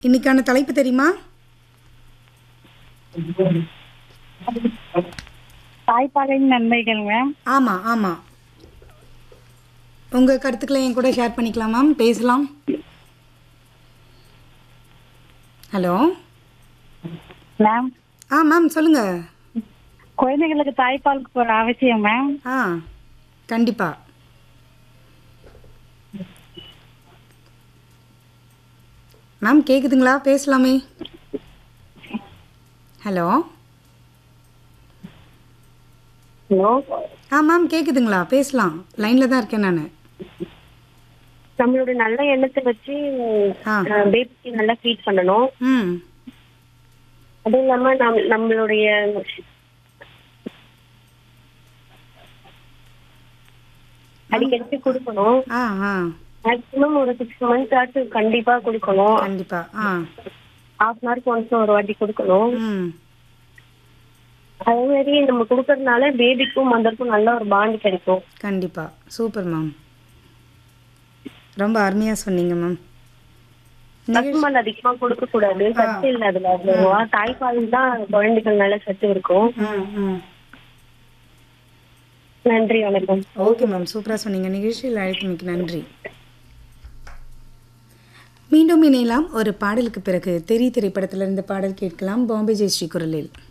இன்னைக்கான தலைப்பு தெரியுமா தாய்ப்பாலின் நன்மைகள் மேம் ஆமாம் ஆமாம் உங்கள் கருத்துக்களை என் கூட ஷேர் பண்ணிக்கலாம் மேம் பேசலாம் ஹலோ மேம் ஆ மேம் சொல்லுங்கள் குழந்தைகளுக்கு தாய்ப்பாலுக்கு ஒரு அவசியம் மேம் ஆ கண்டிப்பாக மேம் கேட்குதுங்களா பேசலாமே ஹலோ ஹலோ ஆ மேம் கேட்குதுங்களா பேசலாம் லைனில் தான் இருக்கேன் நான் நம்மளோட நல்ல எண்ணத்தை வச்சு ஆ. பேபிக்கு நல்லா ஃபீட் பண்ணணும் ம் அதுவும் இல்லாம நம் நம்மளுடைய அடிக்கடி கொடுக்கணும் ஆ ஆ மேக்ஸிமம் ஒரு சிக்ஸ் மந்த்ஸ் ஆச்சு கண்டிப்பா கொடுக்கணும் கண்டிப்பாக ஆ ஹாஃப் அன் ஹவருக்கு ஒன்ஸ் ஒரு வாட்டி கொடுக்கணும் ம் அதே மாதிரி நம்ம கொடுக்கறதுனால பேபிக்கும் மதருக்கும் நல்ல ஒரு பாண்ட் கிடைக்கும் கண்டிப்பாக சூப்பர் மேம் ரொம்ப அருமையாக சொன்னீங்க மேம் பசுமால் அதிகமா கொடுக்க கூடாது சத்து இல்ல அதுல அவ்வளவா தாய்ப்பால் தான் குழந்தைகள் நல்ல சத்து இருக்கும் ம் ம் நன்றி வணக்கம் ஓகே மேம் சூப்பராக சொன்னீங்க நிகழ்ச்சியில் அழைத்தமைக்கு நன்றி மீண்டும் இணையலாம் ஒரு பாடலுக்கு பிறகு தெரி திரைப்படத்திலிருந்து பாடல் கேட்கலாம் பாம்பே ஜெயஸ்ரீ குரலில்